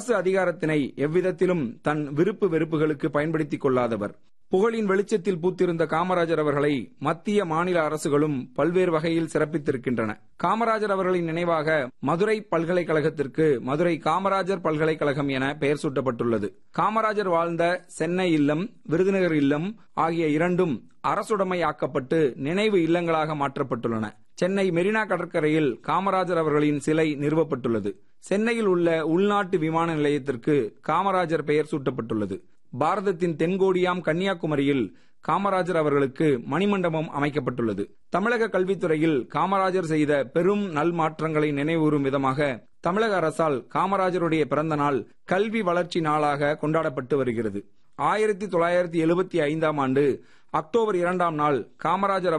அரசு அதிகாரத்தினை எவ்விதத்திலும் தன் விருப்பு வெறுப்புகளுக்கு பயன்படுத்திக் கொள்ளாதவர் புகழின் வெளிச்சத்தில் பூத்திருந்த காமராஜர் அவர்களை மத்திய மாநில அரசுகளும் பல்வேறு வகையில் சிறப்பித்திருக்கின்றன காமராஜர் அவர்களின் நினைவாக மதுரை பல்கலைக்கழகத்திற்கு மதுரை காமராஜர் பல்கலைக்கழகம் என பெயர் சூட்டப்பட்டுள்ளது காமராஜர் வாழ்ந்த சென்னை இல்லம் விருதுநகர் இல்லம் ஆகிய இரண்டும் அரசுடைமையாக்கப்பட்டு நினைவு இல்லங்களாக மாற்றப்பட்டுள்ளன சென்னை மெரினா கடற்கரையில் காமராஜர் அவர்களின் சிலை நிறுவப்பட்டுள்ளது சென்னையில் உள்ள உள்நாட்டு விமான நிலையத்திற்கு காமராஜர் பெயர் சூட்டப்பட்டுள்ளது பாரதத்தின் தென்கோடியாம் கன்னியாகுமரியில் காமராஜர் அவர்களுக்கு மணிமண்டபம் அமைக்கப்பட்டுள்ளது தமிழக கல்வித்துறையில் காமராஜர் செய்த பெரும் நல்மாற்றங்களை நினைவுறும் விதமாக தமிழக அரசால் காமராஜருடைய பிறந்த நாள் கல்வி வளர்ச்சி நாளாக கொண்டாடப்பட்டு வருகிறது ஆயிரத்தி தொள்ளாயிரத்தி எழுபத்தி ஐந்தாம் ஆண்டு அக்டோபர் இரண்டாம் நாள் காமராஜர்